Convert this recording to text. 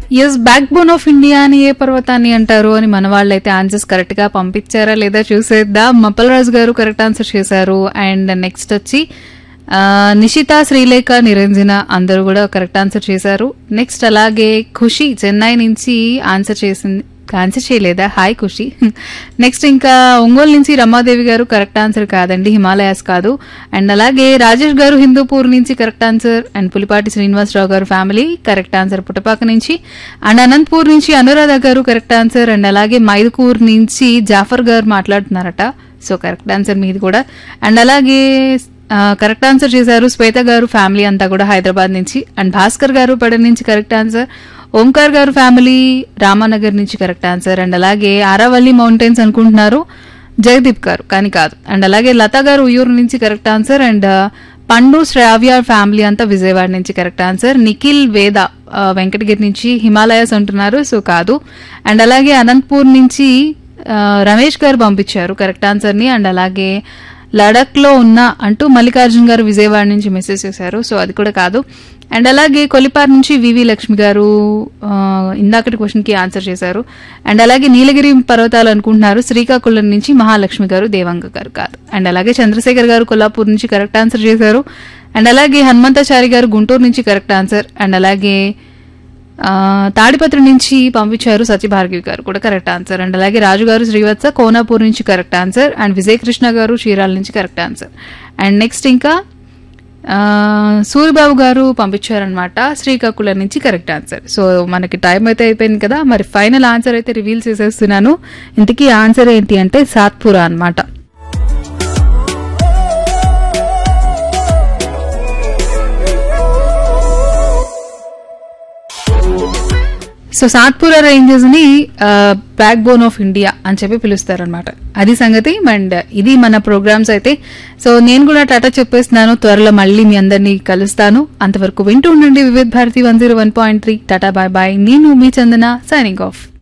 yes backbone of India అని ఏ పర్వతాన్ని అంటారు అని మన వాళ్ళైతే ఆన్సర్స్ కరెక్ట్ గా పంపించారా లేదా చూసేద్దాం మప్పలరాజు గారు కరెక్ట్ ఆన్సర్ చేశారు అండ్ నెక్స్ట్ వచ్చి ఆ, నిషిత శ్రీలేఖ నిరంజన అందరూ కూడా కరెక్ట్ ఆన్సర్ చేశారు నెక్స్ట్ అలాగే ఖుషి చెన్నై నుంచి ఆన్సర్ చేసింది ఆన్సర్ చేయలేదా హాయ్ ఖుషి నెక్స్ట్ ఇంకా ఒంగోలు నుంచి రమాదేవి గారు కరెక్ట్ ఆన్సర్ కాదండి హిమాలయాస్ కాదు అండ్ అలాగే రాజేష్ గారు హిందూపూర్ నుంచి correct answer and Pulipati Srinivasarao garu family correct answer Puttapaka నుంచి అండ్ అనంతపూర్ నుంచి అనురాధ గారు కరెక్ట్ ఆన్సర్ అండ్ అలాగే మైదుకూర్ నుంచి జాఫర్ గారు మాట్లాడుతున్నారట సో కరెక్ట్ ఆన్సర్ మీది కూడా అండ్ అలాగే ఆ, కరెక్ట్ ఆన్సర్ చేశారు శ్వేత గారు ఫ్యామిలీ అంతా కూడా హైదరాబాద్ నుంచి అండ్ భాస్కర్ గారు పడ నుంచి కరెక్ట్ ఆన్సర్ ఓంకార్ గారు ఫ్యామిలీ రామానగర్ నుంచి కరెక్ట్ ఆన్సర్ అండ్ అలాగే ఆరావల్లి మౌంటైన్స్ అనుకుంటున్నారు జగదీప్ గారు కానీ కాదు అండ్ అలాగే లతా గారు ఉయ్యూరు నుంచి కరెక్ట్ ఆన్సర్ అండ్ ఆ, పండు శ్రావ్య ఫ్యామిలీ అంతా విజయవాడ నుంచి కరెక్ట్ ఆన్సర్ నిఖిల్ వేద ఆ, వెంకటగిరి నుంచి హిమాలయస్ అంటున్నారు సో కాదు అండ్ అలాగే అనంతపూర్ నుంచి ఆ, రమేష్ గారు పంపించారు కరెక్ట్ ఆన్సర్ ని అండ్ అలాగే లడక్ లో ఉన్న అంటూ మల్లికార్జున్ గారు విజయవాడ నుంచి మెసేజ్ చేశారు సో అది కూడా కాదు అండ్ అలాగే కొలిపార్ నుంచి వివి లక్ష్మి గారు ఆ, ఇందాకటి క్వశ్చన్ కి ఆన్సర్ చేశారు అండ్ అలాగే నీలగిరి పర్వతాలు అనుకుంటున్నారు శ్రీకాకుళం నుంచి మహాలక్ష్మి గారు దేవంగ గారు కాదు అండ్ అలాగే చంద్రశేఖర్ గారు కొల్లాపూర్ నుంచి కరెక్ట్ ఆన్సర్ చేశారు అండ్ అలాగే హనుమంతాచారి గారు గుంటూరు నుంచి కరెక్ట్ ఆన్సర్ అండ్ అలాగే ఆ, తాడిపత్రి నుంచి పంపించారు సత్యభార్గవి గారు కూడా కరెక్ట్ ఆన్సర్ అండ్ అలాగే రాజు గారు శ్రీవత్స కోనాపూర్ నుంచి correct answer and Vijay Krishna garu Chirala నుంచి కరెక్ట్ ఆన్సర్ అండ్ నెక్స్ట్ ఇంకా ఆ, సూరిబాబు గారు పంపించారనమాట శ్రీకాకుళం నుంచి కరెక్ట్ ఆన్సర్ సో మనకి టైం అయితే అయిపోయింది కదా మరి ఫైనల్ ఆన్సర్ అయితే రివీల్ చేసేస్తున్నాను ఇంతకీ ఆన్సర్ ఏంటి అంటే సాత్పురా అన్నమాట సో సాత్పురా రేంజెస్ ని బ్యాక్ బోన్ ఆఫ్ ఇండియా అని చెప్పి పిలుస్తారనమాట అది సంగతి అండ్ ఇది మన ప్రోగ్రామ్స్ అయితే సో నేను కూడా టాటా చెప్పేస్తున్నాను త్వరలో మళ్ళీ మీ అందరినీ కలుస్తాను అంతవరకు వింటూ ఉండండి Vividh Bharati one zero one point three tata bye bye నేను మీ చందన సైనింగ్ ఆఫ్